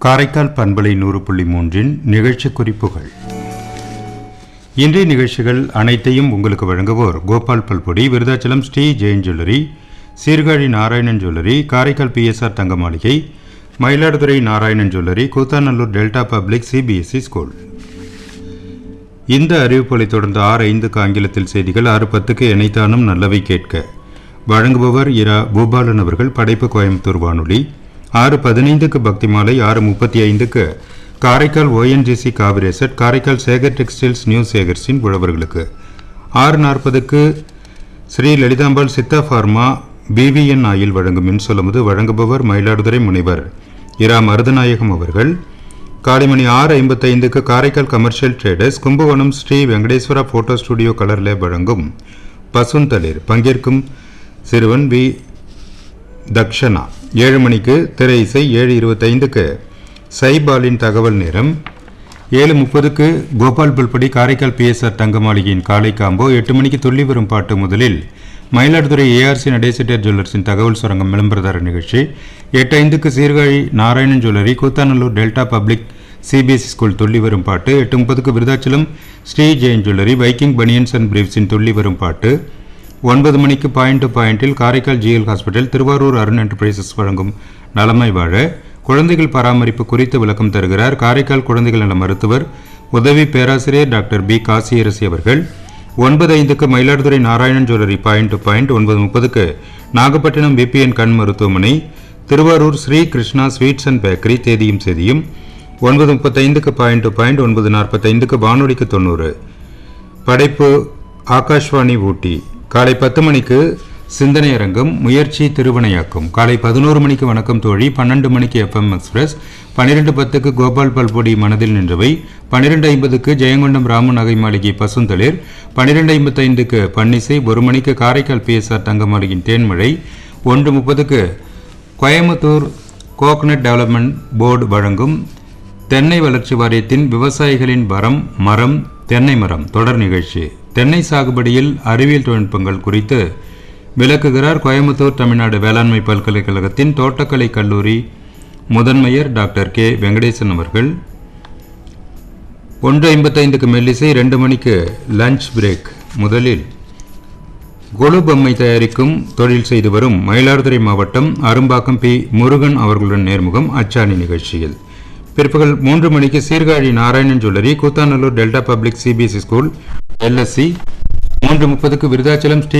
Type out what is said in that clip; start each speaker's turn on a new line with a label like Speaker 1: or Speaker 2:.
Speaker 1: காரைக்கால் பண்பலை நூறு புள்ளி மூன்றின் நிகழ்ச்சி குறிப்புகள் இன்றைய நிகழ்ச்சிகள் அனைத்தையும் உங்களுக்கு வழங்குவோர் கோபால் பல்பொடி Virudhachalam Shri Jain jewellery Sirkazhi Narayanan jewellery Karaikal PSR தங்க மாளிகை Mayiladuthurai Narayanan jewellery Koothanallur delta public CBSE school இந்த அறிவிப்புகளை தொடர்ந்து ஆறு ஐந்துக்கு ஆங்கிலத்தில் செய்திகள் ஆறு பத்துக்கு இணைத்தானும் நல்லவை கேட்க வழங்குபவர் இரா பூபாலன் அவர்கள் படைப்பு கோயம்புத்தூர் வானொலி ஆறு பதினைந்துக்கு பக்தி மாலை ஆறு முப்பத்தி ஐந்துக்கு காரைக்கால் ஓஎன்ஜிசி காவிரேசட் காரைக்கால் சேகர் டெக்ஸ்டைல்ஸ் நியூ சேகர்ஸின் உழவர்களுக்கு ஆறு நாற்பதுக்கு Shri Lalithambal Siddha pharma PVN oil வழங்கும் மின்சொல்லுவது வழங்குபவர் மயிலாடுதுறை முனைவர் இரா மருதநாயகம் அவர்கள் காலை மணி ஆறு ஐம்பத்தைந்துக்கு Karaikal commercial traders Kumbakonam Shri Venkateswara photo studio colour lab வழங்கும் பசுந்தளிர் பங்கேற்கும் சிறுவன் வி தக்ஷனா ஏழு மணிக்கு திரை இசை ஏழு இருபத்தைந்துக்கு சைபாலின் தகவல் நேரம் ஏழு முப்பதுக்கு கோபால் புல்படி காரைக்கால் பிஎஸ்ஆர் தங்க மாளிகையின் காலை காம்போ எட்டு மணிக்கு துள்ளி வரும் பாட்டு முதலில் மயிலாடுதுறை ஏஆர்சி நடேசிட்டர் ஜுவல்லர்ஸின் தகவல் சுரங்கம் விளம்பரதார நிகழ்ச்சி எட்டு ஐந்துக்கு Sirkazhi Narayanan jewellery Koothanallur delta public CBSE school துள்ளி வரும் பாட்டு எட்டு முப்பதுக்கு Virudhachalam Shri Jain jewellery Viking banians and பிரீவ்ஸின் துள்ளி வரும் பாட்டு ஒன்பது மணிக்கு பாயிண்ட் டு பாயிண்டில் Karaikal GL hospital Thiruvarur Arun enterprises வழங்கும் நலமை வாழ குழந்தைகள் பராமரிப்பு குறித்து விளக்கம் தருகிறார் காரைக்கால் குழந்தைகள் நல மருத்துவர் உதவி பேராசிரியர் டாக்டர் பி காசியரசி அவர்கள் ஒன்பது ஐந்துக்கு Mayiladuthurai Narayanan jewellery point to point ஒன்பது முப்பதுக்கு நாகப்பட்டினம் பிபிஎன் கண் மருத்துவமனை Thiruvarur Shri Krishna sweets and bakery தேதியும் செய்தியும் ஒன்பது முப்பத்தைந்துக்கு பாயிண்ட் டு பாயிண்ட் ஒன்பது நாற்பத்தைந்துக்கு வானொலிக்கு தொண்ணூறு படைப்பு ஆகாஷ்வாணி ஊட்டி காலை பத்து மணிக்கு சிந்தனை அரங்கம் முயற்சி திருவனையாக்கும் காலை பதினோரு மணிக்கு வணக்கம் தோழி பன்னெண்டு மணிக்கு எஃப்எம் எக்ஸ்பிரஸ் பன்னிரெண்டு பத்துக்கு கோபால் பல்பொடி மனதில் நின்றவை பன்னிரெண்டு ஐம்பதுக்கு ஜெயங்கொண்டம் ராமு நகை மாளிகை பசுந்தளிர் பன்னிரெண்டு ஐம்பத்தைந்துக்கு பன்னிசை ஒரு மணிக்கு காரைக்கால் பிஎஸ்ஆர் தங்க மாளிகையின் தேன்மழை ஒன்று முப்பதுக்கு கோயம்புத்தூர் கோகனட் டெவலப்மெண்ட் போர்டு வழங்கும் தென்னை வளர்ச்சி வாரியத்தின் விவசாயிகளின் வரம் மரம் தென்னை மரம் தொடர் நிகழ்ச்சி தென்னை சாகுபடியில் அறிவியல் தொழில்நுட்பங்கள் குறித்து விளக்குகிறார் கோயம்புத்தூர் தமிழ்நாடு வேளாண்மை பல்கலைக்கழகத்தின் தோட்டக்கலை கல்லூரி முதன்மையர் டாக்டர் கே வெங்கடேசன் அவர்கள் ஒன்று ஐம்பத்தைந்துக்கு மெல்லிசை ரெண்டு மணிக்கு லஞ்ச் பிரேக் முதலில் கொலு பொம்மை தயாரிக்கும் தொழில் செய்து வரும் மயிலாடுதுறை மாவட்டம் அரும்பாக்கம் பி முருகன் அவர்களுடன் நேர்முகம் அச்சாணி நிகழ்ச்சியில் பிற்பகல் மூன்று மணிக்கு Sirkazhi Narayanan jewellery Koothanallur delta public CBSE school LSC மூன்று முப்பதுக்கு விருதாச்சலம் ஸ்ரீ